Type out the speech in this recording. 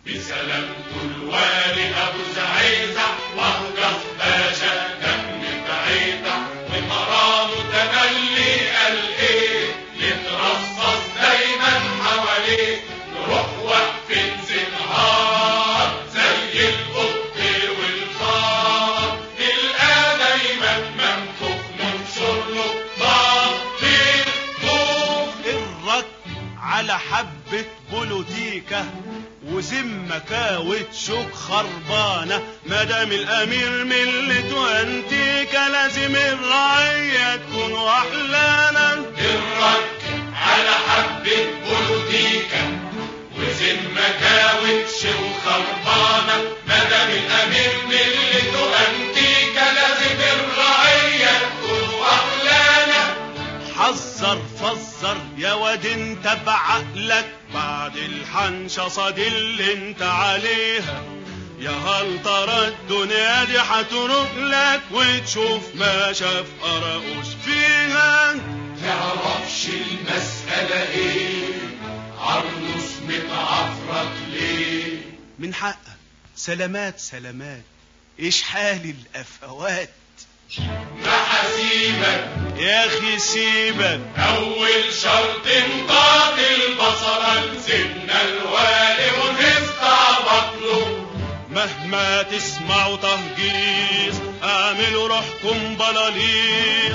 بسلامته الوالي ابو زعيزع واهجص باشا دم بعيدع ومرامه تملي قال ايه يترصص دايما حواليه نروح وقفة زنهار زي القط والفار نلقاه دايما منفوخ ننشر له بطيخ طوخ الرك على حبة بولوتيكا وزمة وتشوك خربانة مدام الأمير ملته أنتيكا لازم الرعية تكون وحلانة الرك على حبة بولوتيكا وزمة كاوتش وخربانة مدام الأمير ملته أنتيكا لازم الرعية تكون وحلانة حذر فزر يا واد انت بعقلك بعد الحنشصة دي اللي انت عليها يا هل ترى الدنيا دي هتروق لك وتشوف ما شاف قراقوش فيها تعرفش المسألة ايه عروس متعفرت ليه من حقك سلامات سلامات ايش حال الافوات ما حسيبك يا اخي سيبك أول شرط انقاض البصرة لسيدنا الوالي ونفتح بطله مهما تسمعوا تهجيس اعملوا روحكم بلاليس